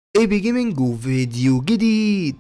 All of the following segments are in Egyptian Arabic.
اي بي جيمنج وفيديو جديد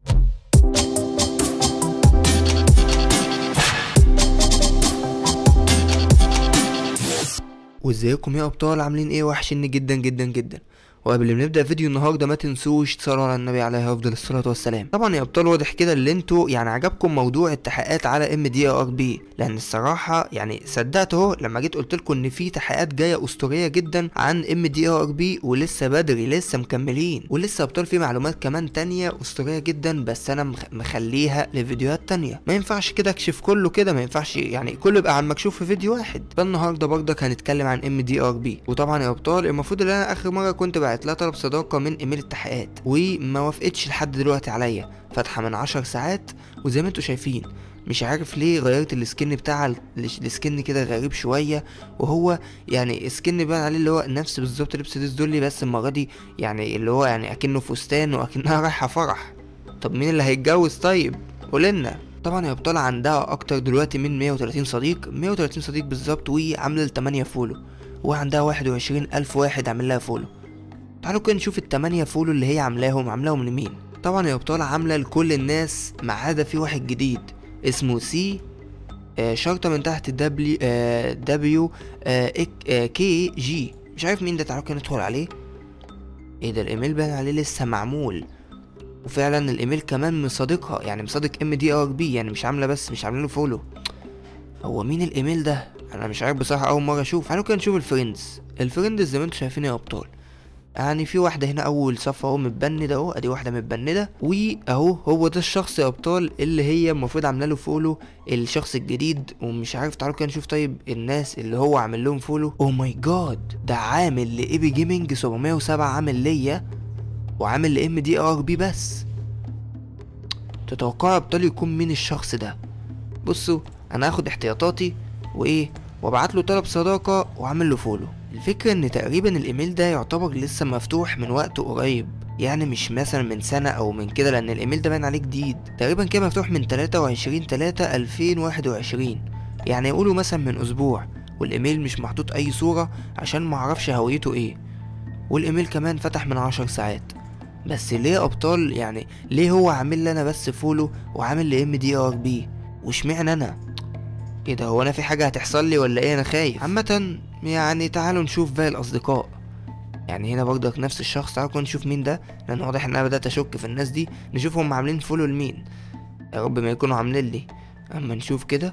وازيكم يا ابطال عاملين ايه وحشني جدا جدا جدا وقبل ما نبدا فيديو النهارده ما تنسوش تصلوا على النبي عليه افضل الصلاه والسلام طبعا يا ابطال واضح كده اللي انتوا يعني عجبكم موضوع التحقيقات على ام دي ار بي لان الصراحه يعني صدقت اهو لما جيت قلت لكم ان في تحقيقات جايه اسطوريه جدا عن ام دي ار بي ولسه بدري لسه مكملين ولسه يا ابطال في معلومات كمان تانية اسطوريه جدا بس انا مخ- مخليها لفيديوهات تانية ما ينفعش كده اكشف كله كده ما ينفعش يعني كله يبقى عن مكشوف في فيديو واحد فالنهارده برضك هنتكلم عن ام دي ار بي وطبعا يا ابطال المفروض ان انا اخر مره كنت بعت لها طلب صداقه من ايميل التحقيقات وما وافقتش لحد دلوقتي عليا فاتحه من عشر ساعات وزي ما انتوا شايفين مش عارف ليه غيرت السكن بتاع ال- السكن كده غريب شويه وهو يعني سكن بان عليه اللي هو نفس بالظبط لبس ديس دولي بس المره دي يعني اللي هو يعني اكنه فستان واكنها رايحه فرح طب مين اللي هيتجوز طيب قولنا طبعا يا ابطال عندها اكتر دلوقتي من 130 صديق 130 صديق بالظبط وعامله ال 8 فولو وعندها 21 الف واحد عامل لها فولو تعالوا كده نشوف التمانية فولو اللي هي عاملاهم عاملاهم لمين طبعا يا ابطال عامله لكل الناس ما عدا في واحد جديد اسمه سي آه شرطة من تحت دبليو آه دبليو آه إك- آه كي جي مش عارف مين ده تعالوا كده ندخل عليه ايه ده الايميل باين عليه لسه معمول وفعلا الايميل كمان مصادقها يعني مصادق ام دي ار بي يعني مش عامله بس مش عامله له فولو هو مين الايميل ده انا مش عارف بصراحه اول مره اشوف تعالوا كده نشوف الفريندز الفريندز زي ما انتم شايفين يا ابطال يعني في واحده هنا اول صف اهو متبنده اهو ادي واحده متبنده واهو هو ده الشخص يا ابطال اللي هي المفروض عامله له فولو الشخص الجديد ومش عارف تعالوا كده نشوف طيب الناس اللي هو عامل لهم فولو او ماي جاد ده عامل لايبي جيمنج 707 عامل ليا وعامل لام دي ار بي بس تتوقعوا يا ابطال يكون مين الشخص ده بصوا انا هاخد احتياطاتي وايه وابعت له طلب صداقه واعمل له فولو الفكره ان تقريبا الايميل ده يعتبر لسه مفتوح من وقت قريب يعني مش مثلا من سنة أو من كده لأن الإيميل ده باين عليه جديد تقريبا كده مفتوح من 23 3 2021 يعني يقولوا مثلا من أسبوع والإيميل مش محطوط أي صورة عشان معرفش هويته إيه والإيميل كمان فتح من 10 ساعات بس ليه يا أبطال يعني ليه هو عامل لي أنا بس فولو وعامل لي ام دي ار بي واشمعنى أنا ايه ده هو انا في حاجه هتحصل لي ولا ايه انا خايف عامه يعني تعالوا نشوف باقي الاصدقاء يعني هنا برضك نفس الشخص تعالوا كده نشوف مين ده لان واضح ان انا بدات اشك في الناس دي نشوف هم عاملين فولو لمين يا رب ما يكونوا عاملين لي اما نشوف كده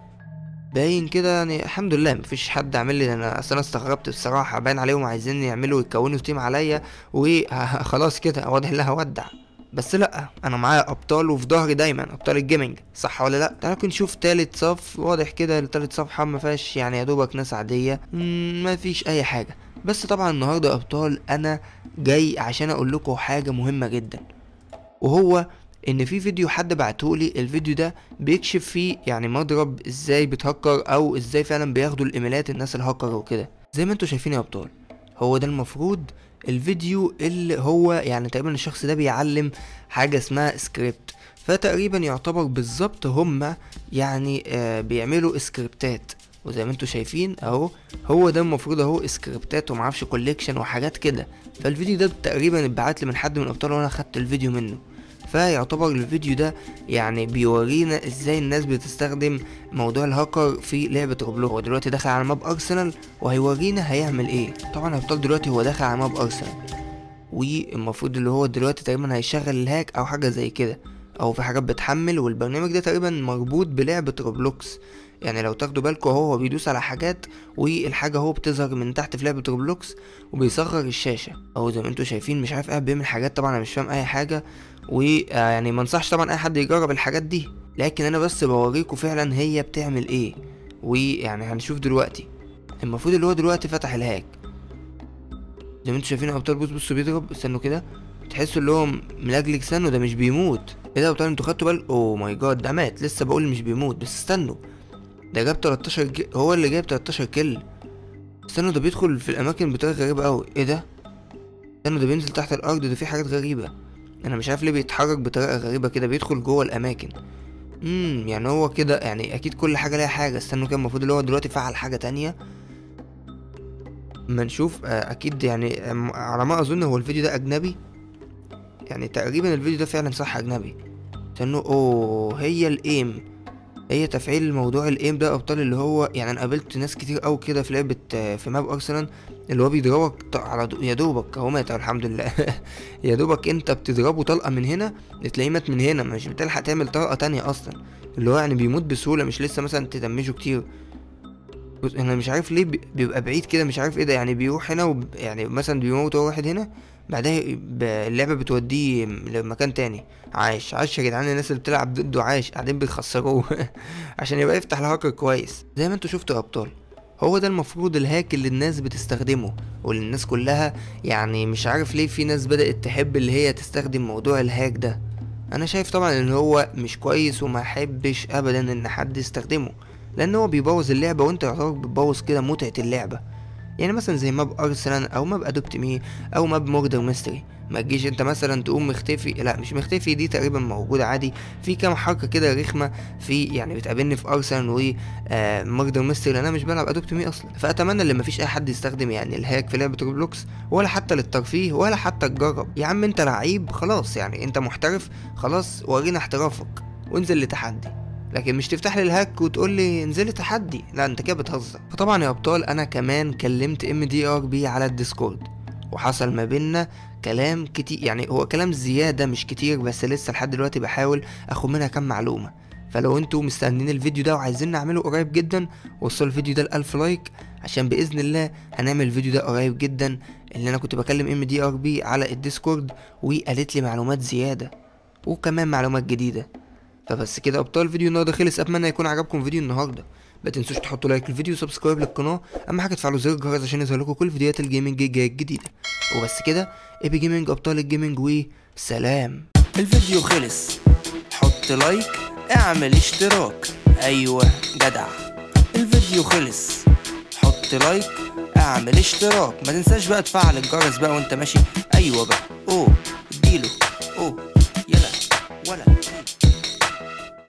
باين كده يعني الحمد لله مفيش حد عامل لي انا اصل انا استغربت بصراحه باين عليهم عايزين يعملوا يكونوا تيم عليا وخلاص كده واضح ان أنا هودع بس لا انا معايا ابطال وفي ظهري دايما ابطال الجيمنج صح ولا لا تعالوا كده نشوف تالت صف واضح كده تالت صفحه ما فيهاش يعني يا دوبك ناس عاديه مم، ما فيش اي حاجه بس طبعا النهارده يا ابطال انا جاي عشان اقول لكم حاجه مهمه جدا وهو ان في فيديو حد بعتهولي الفيديو ده بيكشف فيه يعني مضرب ازاي بتهكر او ازاي فعلا بياخدوا الايميلات الناس الهاكر وكده زي ما انتوا شايفين يا ابطال هو ده المفروض الفيديو اللي هو يعني تقريبا الشخص ده بيعلم حاجة اسمها سكريبت فتقريبا يعتبر بالظبط هما يعني آه بيعملوا سكريبتات وزي ما انتوا شايفين اهو هو ده المفروض اهو سكريبتات ومعرفش كوليكشن وحاجات كده فالفيديو ده تقريبا اتبعت لي من حد من الابطال وانا خدت الفيديو منه فيعتبر الفيديو ده يعني بيورينا ازاي الناس بتستخدم موضوع الهاكر في لعبة روبلوكس هو دلوقتي داخل على ماب ارسنال وهيورينا هيعمل ايه طبعا الابطال دلوقتي هو داخل على ماب ارسنال والمفروض اللي هو دلوقتي تقريبا هيشغل الهاك او حاجة زي كده او في حاجات بتحمل والبرنامج ده تقريبا مربوط بلعبة روبلوكس يعني لو تاخدوا بالكم هو بيدوس على حاجات والحاجة هو بتظهر من تحت في لعبة روبلوكس وبيصغر الشاشة اهو زي ما انتوا شايفين مش عارف قاعد بيعمل حاجات طبعا انا مش فاهم اي حاجة ويعني ما انصحش طبعا اي حد يجرب الحاجات دي لكن انا بس بوريكم فعلا هي بتعمل ايه ويعني هنشوف دلوقتي المفروض اللي هو دلوقتي فتح الهاك زي ما انتوا شايفين يا ابطال بص بصوا بيضرب استنوا كده تحسوا اللي هو ملجلج استنوا ده مش بيموت ايه ده يا ابطال انتوا خدتوا بالك اوه ماي جاد ده مات لسه بقول مش بيموت بس استنوا ده جاب 13 ج... هو اللي جايب 13 كل استنوا ده بيدخل في الاماكن بطريقه غريبه قوي ايه ده استنوا ده بينزل تحت الارض ده في حاجات غريبه انا مش عارف ليه بيتحرك بطريقه غريبه كده بيدخل جوه الاماكن امم يعني هو كده يعني اكيد كل حاجه ليها حاجه استنوا كده المفروض اللي هو دلوقتي فعل حاجه تانية اما نشوف آه، اكيد يعني آم، على ما اظن هو الفيديو ده اجنبي يعني تقريبا الفيديو ده فعلا صح اجنبي استنوا اوه هي الايم هي تفعيل موضوع الايم ده ابطال اللي هو يعني انا قابلت ناس كتير قوي كده في لعبه آه، في ماب ارسنال اللي هو بيضربك ط- على دو... يا دوبك هو مات أهو الحمد لله يا دوبك انت بتضربه طلقه من هنا تلاقيه مات من هنا مش بتلحق تعمل طلقه تانية اصلا اللي هو يعني بيموت بسهوله مش لسه مثلا تدمجه كتير بص انا مش عارف ليه بي- بيبقى بعيد كده مش عارف ايه ده يعني بيروح هنا وب... يعني مثلا بيموت هو واحد هنا بعدها ب- اللعبه بتوديه لمكان تاني عاش عاش يا جدعان الناس اللي بتلعب ضده عاش قاعدين بيخسروه عشان يبقى يفتح الهاكر كويس زي ما انتوا شفتوا يا ابطال هو ده المفروض الهاك اللي الناس بتستخدمه واللي الناس كلها يعني مش عارف ليه في ناس بدأت تحب اللي هي تستخدم موضوع الهاك ده انا شايف طبعا ان هو مش كويس وما احبش ابدا ان حد يستخدمه لان هو بيبوظ اللعبه وانت يعتبر بتبوظ كده متعه اللعبه يعني مثلا زي ماب ارسنال او ماب ادوبت مي او ماب موردر ميستري ما تجيش انت مثلا تقوم مختفي لا مش مختفي دي تقريبا موجوده عادي في كام حركه كده رخمه في يعني بتقابلني في ارسنال و آه موردر ميستري لان انا مش بلعب ادوبت مي اصلا فاتمنى ان مفيش اي حد يستخدم يعني الهاك في لعبه روبلوكس ولا حتى للترفيه ولا حتى تجرب يا عم انت لعيب خلاص يعني انت محترف خلاص ورينا احترافك وانزل لتحدي لكن مش تفتح لي الهاك وتقول لي انزلي تحدي لا انت كده بتهزر فطبعا يا ابطال انا كمان كلمت ام دي ار بي على الديسكورد وحصل ما بينا كلام كتير يعني هو كلام زيادة مش كتير بس لسه لحد دلوقتي بحاول اخد منها كام معلومة فلو انتوا مستنيين الفيديو ده وعايزين نعمله قريب جدا وصلوا الفيديو ده لألف لايك عشان بإذن الله هنعمل الفيديو ده قريب جدا اللي انا كنت بكلم ام دي ار بي على الديسكورد وقالت لي معلومات زيادة وكمان معلومات جديدة فبس كده ابطال الفيديو النهارده خلص اتمنى يكون عجبكم فيديو النهارده ما تنسوش تحطوا لايك للفيديو وسبسكرايب للقناه اهم حاجه تفعلوا زر الجرس عشان يظهر لكم كل فيديوهات الجيمنج الجايه الجديده وبس كده ايبي جيمنج ابطال الجيمنج وسلام الفيديو خلص حط لايك اعمل اشتراك ايوه جدع الفيديو خلص حط لايك اعمل اشتراك ما تنساش بقى تفعل الجرس بقى وانت ماشي ايوه بقى اوه اديله